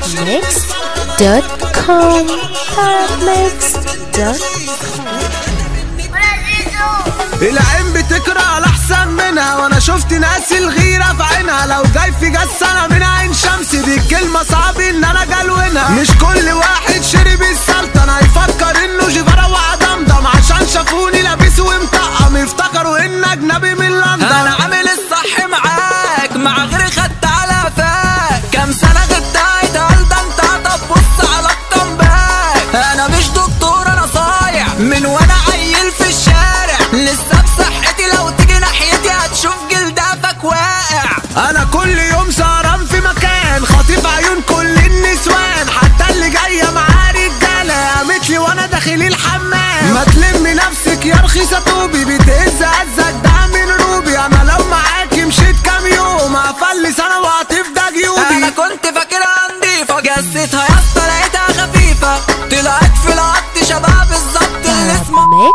Therapmix.com Therapmix.com العين بتكره الاحسن منها وانا شفت ناس الغيره في عينها لو جاي في جس انا من عين شمس دي الكلمه صعب ان انا جلونها مش كل واحد شرب السلطنه هيفكر انه جيفارا وعدمدم عشان شافوني لابس ومطقم افتكروا ان اجنبي من لندن انا عامل الصح معاك مع غيري خدت على فاك كام سنه غبت هيتقال ده انت طب بص على الكامباك انا مش دكتور انا صايع من وانا عيل في الشارع لسه بصحتي لو تيجي ناحيتي هتشوف جلدافك واقع انا كل يوم سهران في مكان خاطف عيون كل النسوان حتى اللي جايه معاه رجاله قامت لي وانا داخل الحمام ما تلمي نفسك يا رخيصه طوبي بتهز هزك ده من روبي انا لو معاكي مشيت كام يوم هفلس انا وهتفدى انا جيوبي كنت فاكرها نضيفة جستها يا اسطى لقيتها خفيفة طلعت في العط شباب بالظبط اللي اسمه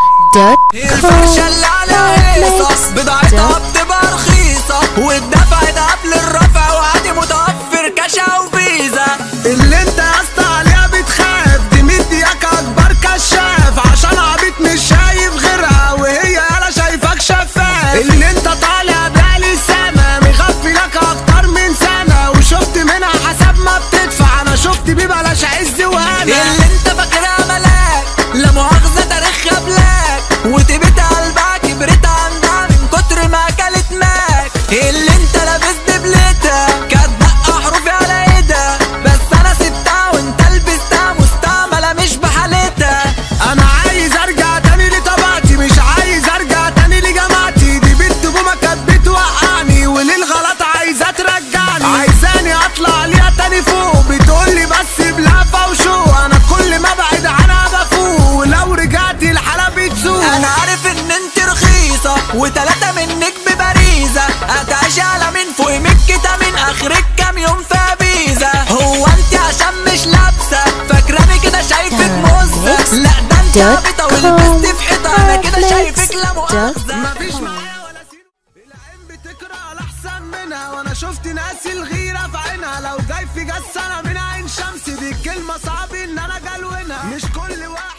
الفرشة اللي على هيصة بضاعتها بتبقى رخيصة والدفع ده قبل الرفع وعادي متوفر كاش او فيزا اللي انت يا اسطى عليها بتخاف دي مدياك اكبر كشاف عشان عبيط مش شايف غيرها وهي يالا شايفاك شفاف اللي انت طالع بالي سما مغفلك اكتر من سنه وشفت منها حسب ما بتدفع انا شفت ببلاش عز وهنا اللي انت فاكرها ملاك لا مؤاخذة تاريخها بلاك وتبت قلبها كبرت عندها من كتر ما اكلت ماك اللي انت لابس دبلتها كانت دقة حروفي على ايدها بس انا سبتها وانت لبستها مستعملة مش بحالتها انا عايز ارجع تاني لطبيعتي مش عايز ارجع تاني لجماعتي دي بنت بوما كانت بتوقعني وللغلط عايزه ترجعني عايزاني اطلع ليها تاني فوق بتقولي بس بلهفه وشو انا كل ما ابعد عنها بفوق ولو رجعت الحاله بتسوق انا عارف ان انت رخيصة وتلاتة منك ببريزة هتعيش على من فوق مكة من اخرك كام يوم في بيزا هو انت عشان مش لابسة فاكراني كده شايفك مزة لا ده انت عبيطة ولبست في حيطة انا كده شايفك لا مؤاخذة مفيش معايا ولا سين العين بتكره الاحسن منها وانا شفت ناس الغيره في عينها لو جاي في جس انا من عين شمس دي الكلمه صعب ان انا جلونها مش كل واحد